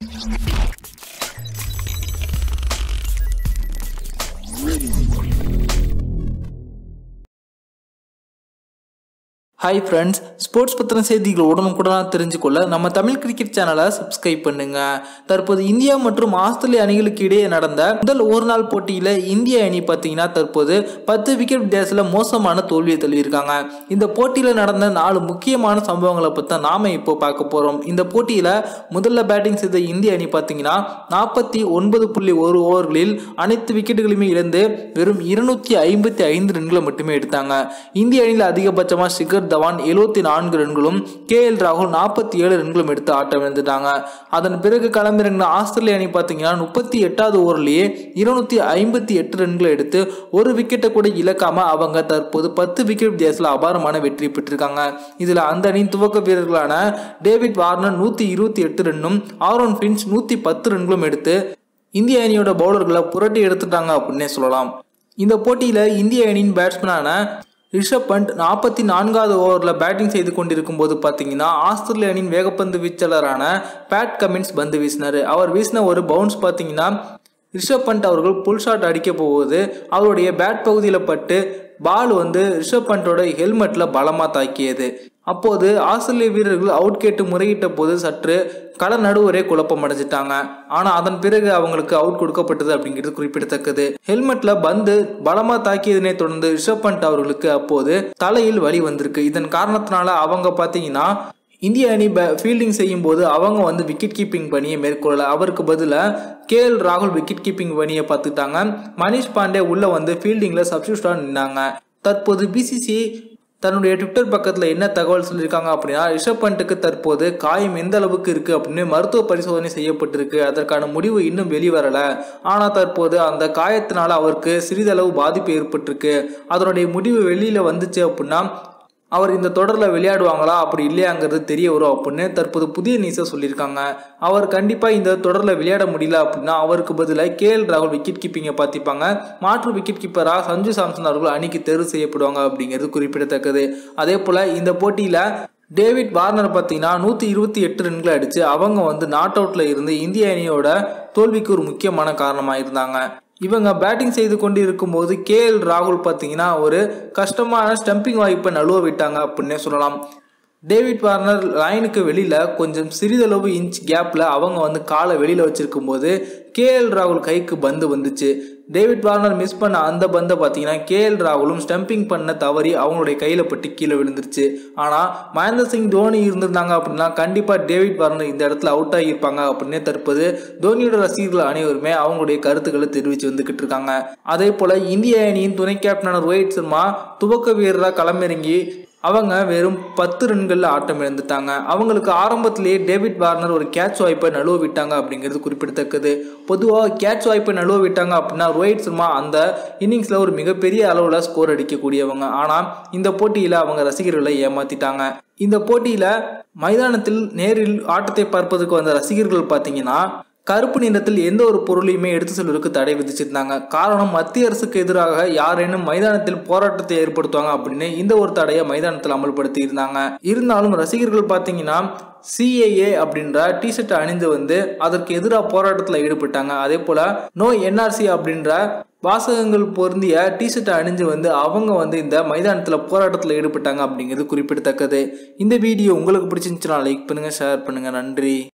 hi friends sports பற்றின செய்திகள் உடனுக்குடனாக தெரிஞ்சுக்கொள்ள நம்ம தமிழ் கிரிக்கெட் சேனலை சப்ஸ்கிரைப் பண்ணுங்க தற்போது இந்தியா மற்றும் ஆஸ்திரேலிய அணிகளுக்கு இடையே நடந்த முதல் ஒரு நாள் போட்டியில் இந்திய அணி பார்த்தீங்கன்னா தற்போது பத்து விக்கெட் வித்தியாசத்தில் மோசமான தோல்வியை தழுவியிருக்காங்க இந்த போட்டியில் நடந்த நாலு முக்கியமான சம்பவங்களை பற்றி தான் நாம இப்போ பார்க்க போகிறோம் இந்த போட்டியில் முதல்ல பேட்டிங் செய்த இந்திய அணி பார்த்தீங்கன்னா நாற்பத்தி ஒன்பது புள்ளி ஒரு ஓவர்களில் அனைத்து விக்கெட்டுகளையுமே இழந்து வெறும் இருநூத்தி ஐம்பத்தி ஐந்து ரன்களை மட்டுமே எடுத்தாங்க இந்திய அணியில் அதிகபட்சமாக சிகர் தவான் எழுபத்தி நான்கு ரன்களும் கே எல் ராகுல் நாற்பத்தி ஏழு ரன்களும் எடுத்து ஆட்டம் இழந்துட்டாங்க அதன் பிறகு களமிறங்கின ஆஸ்திரேலிய அணி பார்த்தீங்கன்னா முப்பத்தி எட்டாவது ஓவர்லேயே இருநூத்தி ஐம்பத்தி எட்டு ரன்களை எடுத்து ஒரு விக்கெட்டை கூட இழக்காம அவங்க தற்போது பத்து விக்கெட் வித்தியாசத்தில் அபாரமான வெற்றி பெற்றிருக்காங்க இதுல அந்த அணியின் துவக்க வீரர்களான டேவிட் வார்னர் நூத்தி இருபத்தி எட்டு ரன்னும் ஆரோன் பின்ச் நூத்தி பத்து ரன்களும் எடுத்து இந்திய அணியோட பவுலர்களை புரட்டி எடுத்துட்டாங்க அப்படின்னே சொல்லலாம் இந்த போட்டியில இந்திய அணியின் பேட்ஸ்மேனான ரிஷப் பண்ட் நாற்பத்தி நான்காவது ஓவரில் பேட்டிங் செய்து கொண்டிருக்கும் போது பார்த்தீங்கன்னா ஆஸ்திரேலிய அணியின் வேகப்பந்து வீச்சாளரான பேட் கமின்ஸ் பந்து வீசினார் அவர் வீசின ஒரு பவுன்ஸ் பார்த்தீங்கன்னா ரிஷப் பண்ட் அவர்கள் புல் ஷாட் அடிக்க போகுது அவருடைய பேட் பகுதியில் பட்டு பால் வந்து ரிஷப் பண்டோட ஹெல்மெட்டில் பலமாக தாக்கியது அப்போது ஆஸ்திரேலிய வீரர்கள் அவுட் கேட்டு முறையிட்ட போது சற்று கள நடுவரே குழப்பம் அடைஞ்சிட்டாங்க ஆனால் அதன் பிறகு அவங்களுக்கு அவுட் கொடுக்கப்பட்டது அப்படிங்கிறது குறிப்பிடத்தக்கது ஹெல்மெட்ல பந்து பலமா தாக்கியதனை தொடர்ந்து ரிஷப் பண்ட் அவர்களுக்கு அப்போது தலையில் வலி வந்திருக்கு இதன் காரணத்தினால அவங்க பார்த்தீங்கன்னா இந்திய அணி ஃபீல்டிங் செய்யும் போது அவங்க வந்து விக்கெட் கீப்பிங் பணியை மேற்கொள்ளல அவருக்கு பதிலாக கே எல் ராகுல் விக்கெட் கீப்பிங் பணியை பார்த்துட்டாங்க மணிஷ் பாண்டே உள்ள வந்து ஃபீல்டிங்கில் சப்ஸ்டியூட்டாக நின்னாங்க தற்போது பிசிசி தன்னுடைய ட்விட்டர் பக்கத்தில் என்ன தகவல் சொல்லியிருக்காங்க அப்படின்னா ரிஷப் பண்ட்டுக்கு தற்போது காயம் எந்த அளவுக்கு இருக்குது அப்படின்னு மருத்துவ பரிசோதனை செய்யப்பட்டிருக்கு அதற்கான முடிவு இன்னும் வெளிவரலை ஆனால் தற்போது அந்த காயத்தினால அவருக்கு சிறிதளவு பாதிப்பு ஏற்பட்டிருக்கு அதனுடைய முடிவு வெளியில் வந்துச்சு அப்படின்னா அவர் இந்த தொடரில் விளையாடுவாங்களா அப்படி இல்லையாங்கிறது தெரிய வரும் அப்படின்னு தற்போது புதிய நியூஸை சொல்லியிருக்காங்க அவர் கண்டிப்பாக இந்த தொடரில் விளையாட முடியல அப்படின்னா அவருக்கு பதிலாக கே எல் ராகுல் விக்கெட் கீப்பிங்கை பார்த்திப்பாங்க மாற்று விக்கெட் கீப்பராக சஞ்சு சாம்சன் அவர்கள் அணிக்கு தேர்வு செய்யப்படுவாங்க அப்படிங்கிறது குறிப்பிடத்தக்கது அதே போல் இந்த போட்டியில் டேவிட் வார்னர் பார்த்தீங்கன்னா நூற்றி இருபத்தி எட்டு ரன்களை அடித்து அவங்க வந்து நாட் அவுட்டில் இருந்து இந்திய அணியோட தோல்விக்கு ஒரு முக்கியமான காரணமாக இருந்தாங்க இவங்க பேட்டிங் செய்து கொண்டு இருக்கும்போது கே எல் ராகுல் பார்த்தீங்கன்னா ஒரு கஷ்டமான ஸ்டம்பிங் வாய்ப்பை நழுவ விட்டாங்க அப்படின்னே சொல்லலாம் டேவிட் வார்னர் லைனுக்கு வெளியில் கொஞ்சம் சிறிதளவு இன்ச் கேப்பில் அவங்க வந்து காலை வெளியில் வச்சிருக்கும் போது கே எல் ராகுல் கைக்கு பந்து வந்துச்சு டேவிட் வார்னர் மிஸ் பண்ண அந்த பந்தை பார்த்தீங்கன்னா கே எல் ராகுலும் ஸ்டம்பிங் பண்ண தவறி அவங்களுடைய கையில் பட்டு கீழே விழுந்துருச்சு ஆனால் மகேந்திர சிங் தோனி இருந்திருந்தாங்க அப்படின்னா கண்டிப்பாக டேவிட் வார்னர் இந்த இடத்துல அவுட் ஆகியிருப்பாங்க அப்படின்னு தற்போது தோனியோட ரசிகர்கள் அனைவருமே அவங்களுடைய கருத்துக்களை தெரிவித்து வந்துக்கிட்டு இருக்காங்க அதே போல் இந்திய அணியின் துணை கேப்டனான ரோஹித் சர்மா துவக்க வீரராக களமிறங்கி அவங்க வெறும் பத்து ரன்களில் ஆட்டம் இழந்துட்டாங்க அவங்களுக்கு ஆரம்பத்திலேயே டேவிட் வார்னர் ஒரு கேட்ச் வாய்ப்பை நழுவ விட்டாங்க அப்படிங்கிறது குறிப்பிடத்தக்கது பொதுவாக கேட்ச் வாய்ப்பை நழுவ விட்டாங்க அப்படின்னா ரோஹித் சர்மா அந்த இன்னிங்ஸில் ஒரு மிகப்பெரிய அளவில் ஸ்கோர் அடிக்கக்கூடியவங்க ஆனால் இந்த போட்டியில் அவங்க ரசிகர்களை ஏமாத்திட்டாங்க இந்த போட்டியில் மைதானத்தில் நேரில் ஆட்டத்தை பார்ப்பதற்கு வந்த ரசிகர்கள் பார்த்தீங்கன்னா கருப்பு நிறத்தில் எந்த ஒரு பொருளையுமே எடுத்து செல்வதற்கு தடை விதிச்சிருந்தாங்க காரணம் மத்திய அரசுக்கு எதிராக யாரேனும் மைதானத்தில் போராட்டத்தை ஏற்படுத்துவாங்க அப்படின்னு இந்த ஒரு தடையை மைதானத்தில் அமல்படுத்தி இருந்தாங்க இருந்தாலும் ரசிகர்கள் பார்த்தீங்கன்னா சிஏஏ அப்படின்ற டிஷர்ட் அணிந்து வந்து அதற்கு எதிராக போராட்டத்தில் ஈடுபட்டாங்க அதே போல நோ என்ஆர்சி அப்படின்ற வாசகங்கள் பொருந்திய டிஷர்ட் அணிஞ்சு வந்து அவங்க வந்து இந்த மைதானத்தில் போராட்டத்தில் ஈடுபட்டாங்க அப்படிங்கிறது குறிப்பிடத்தக்கது இந்த வீடியோ உங்களுக்கு பிடிச்சிருந்துச்சுன்னா லைக் பண்ணுங்க ஷேர் பண்ணுங்க நன்றி